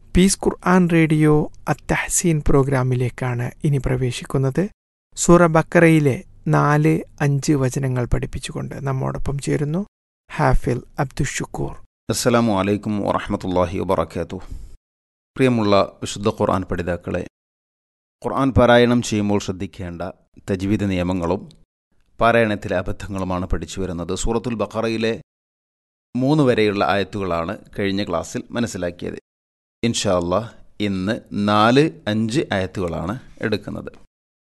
piece ഖുർആൻ radio അത്തഹസീൻ പ്രോഗ്രാമിലേക്കാണ് ഇനി പ്രവേശിക്കുന്നത് സൂറ ബക്കറയിലെ നാല് അഞ്ച് വചനങ്ങൾ പഠിപ്പിച്ചുകൊണ്ട് നമ്മോടൊപ്പം ചേരുന്നു ഹാഫിൽ അബ്ദുഷുക്കൂർ അസ്സലാമു അലൈക്കും വറഹമത്തല്ലാഹി വബർക്കാത്തു പ്രിയമുള്ള വിശുദ്ധ ഖുർആൻ പഠിതാക്കളെ ഖുർആൻ പാരായണം ചെയ്യുമ്പോൾ ശ്രദ്ധിക്കേണ്ട തജ്വീദ് നിയമങ്ങളും പാരായണത്തിലെ അബദ്ധങ്ങളുമാണ് പഠിച്ചു വരുന്നത് സൂറത്തുൽ ബഖറയിലെ മൂന്ന് വരെയുള്ള ആയത്തുകളാണ് കഴിഞ്ഞ ക്ലാസ്സിൽ മനസ്സിലാക്കിയത് ഇൻഷാ അല്ലാഹ് ഇന്ന് നാല് അഞ്ച് ആയത്തുകളാണ് എടുക്കുന്നത്